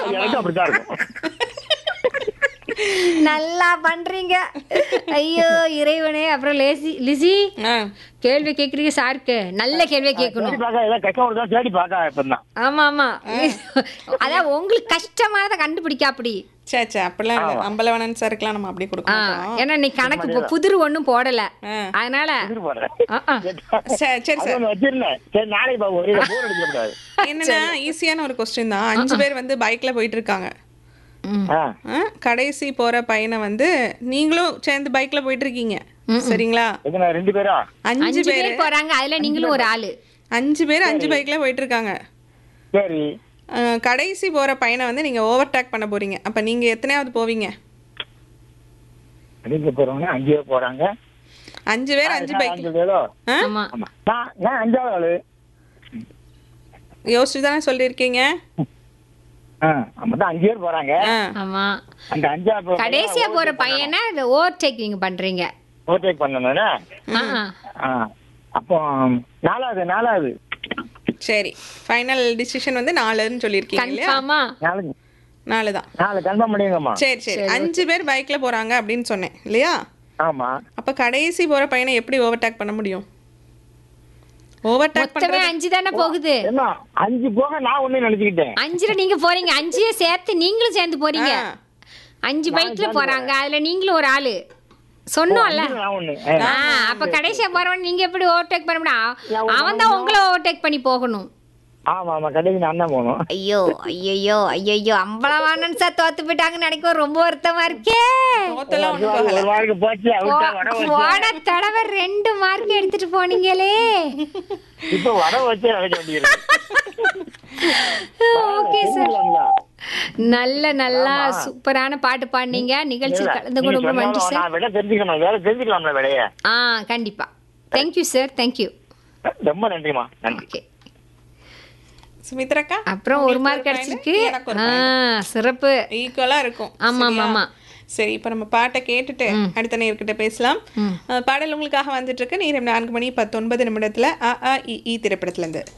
எனக்கு அப்படித்தான் இருக்கும் நல்லா பண்றீங்க ஐயோ இறைவனே அப்புறம் லேசி லிசி ஆ, கேள்வி கேக்குறீங்க சாருக்கு நல்ல கேள்வியை கேட்கணும் தேடி பார்க்க ஏதாவது கஷ்டம் தான் தேடி பார்க்க இப்பதான் ஆமா ஆமா அதான் உங்களுக்கு கஷ்டமானதை கண்டுபிடிக்க அப்படி சே சே அப்படிலாம் இல்லை அம்பலவனன் சாருக்குலாம் நம்ம அப்படி கொடுக்க ஆ, மாட்டோம் ஏன்னா நீ கணக்கு இப்போ புதிர் ஒண்ணும் போடல ஆ. அதனால இது போடுறேன் ஆ, ஆ. சரி சரி அது சார் ஒண்ணு வச்சிருந்தேன் சரி நாளைக்கு பா ஒரே போர் அடிக்க கூடாது என்னன்னா ஈஸியான ஒரு கொஸ்டின் தான் அஞ்சு பேர் வந்து பைக்ல போயிட்டு இருக்காங்க ம். ஆ ஆ, கடைசி போற பையனை வந்து நீங்களும் சேர்ந்து பைக்ல போயிட்டு இருக்கீங்க சரிங்களா எத்தனை ரெண்டு பேரா அஞ்சு அஞ்சு பேர் பேர் போறாங்க அதுல நீங்களும் ஒரு ஆளு அஞ்சு பேர் அஞ்சு பைக்ல போயிட்டு இருக்காங்க சரி ஆ, கடைசி போற பையனை வந்து நீங்க ஓவர்டேக் பண்ண போறீங்க அப்ப நீங்க எத்தனையாவது போவீங்க அடிக்க போறவங்க அஞ்சு பேர் போறாங்க அஞ்சு பேர் அஞ்சு நான் பைக் அஞ்சு பேரோ ஆமா ஆமா நான் நான் அஞ்சாவது ஆளு யோசிச்சு தானே சொல்லியிருக்கீங்க ஆ ஆமா தான் அஞ்சு பேர் போறாங்க ஆ, ஆமா அந்த அஞ்சாவது பேர் கடைசியா போற பையனை ஓவர் டேக் நீங்க பண்றீங்க ஓவர்டேக் பண்ணணும்னா ஆ, ஆ. ஆ அப்போ நாலாவது நாலாவது சரி ஃபைனல் டிசிஷன் வந்து நாலுன்னு சொல்லியிருக்கீங்க இல்லையா கன்ஃபார்மா நாலு நாலு தான் நாலு கன்ஃபார்ம் பண்ணிங்கம்மா சரி சரி அஞ்சு பேர் பைக்ல போறாங்க அப்படின்னு சொன்னேன் இல்லையா ஆமா அப்ப கடைசி போற பையனை எப்படி ஓவர்டேக் பண்ண முடியும் ஓவர்டேக் மொத்தமே பண்றது அஞ்சு தானே போகுது என்ன அஞ்சு போக நான் ஒண்ணு நினைச்சுக்கிட்டேன் அஞ்சுல நீங்க போறீங்க அஞ்சையே சேர்த்து நீங்களும் சேர்ந்து போறீங்க ஆ. அஞ்சு பைக்ல போறாங்க அதுல நீங்களும் ஒரு ஆளு சொன்னோம்ல நான் ஒண்ணு ஆ, அப்ப கடைசியா போறவன் நீங்க எப்படி ஓவர்டேக் பண்ண முடியும் அவன் தான் உங்களை ஓவர்டேக் பண்ணி போகணும் ஆமா ஆமா கடைசி நான் தான் போகணும் ஐயோ ஐயோ ஐயோ அம்பலவானன் சார் தோத்து போயிட்டாங்கன்னு நினைக்கும் ரொம்ப வருத்தமா இருக்கே தோத்தெல்லாம் ஒண்ணும் போகல ஒரு வாருக்கு போச்சு அவர்கிட்ட வட வச்சு போன தடவை ரெண்டு மார்க் எடுத்துட்டு போனீங்களே இப்ப வட வச்சு அழைக்க வேண்டியது ஓகே சார் தெரிஞ்சுக்கலாங்களா? நல்ல நல்லா சூப்பரான பாட்டு பாடினீங்க நிகழ்ச்சி இல்ல, கலந்து நீங்க கொண்டு ரொம்ப நன்றி சொன்னாலும் சார் நான் விட தெரிஞ்சுக்கணும் வேற தெரிஞ்சுக்கலாம்ல விடைய ஆ கண்டிப்பா தேங்க்யூ சார் தேங்க்யூ ரொம்ப நன்றிமா நன்றி ஓகே சுமித்ராக்கா அப்புறம் ஒரு உங்களுக்கு மார்க் ஒரு கிடைச்சிருக்கு point, எனக்கு ஒரு ஆ சிறப்பு ஈக்குவலா இருக்கும் ஆமா, சரியா? ஆமா. சரி இப்ப நம்ம பாட்டை கேட்டுட்டு அடுத்த நேர்கிட்ட பேசலாம் அஹ், பாடல் உங்களுக்காக வந்துட்டு இருக்கு நேரம் நான்கு மணி பத்தொன்பது நிமிடத்துல அ ஆ இ ஈ திரைப்படத்துல இருந்து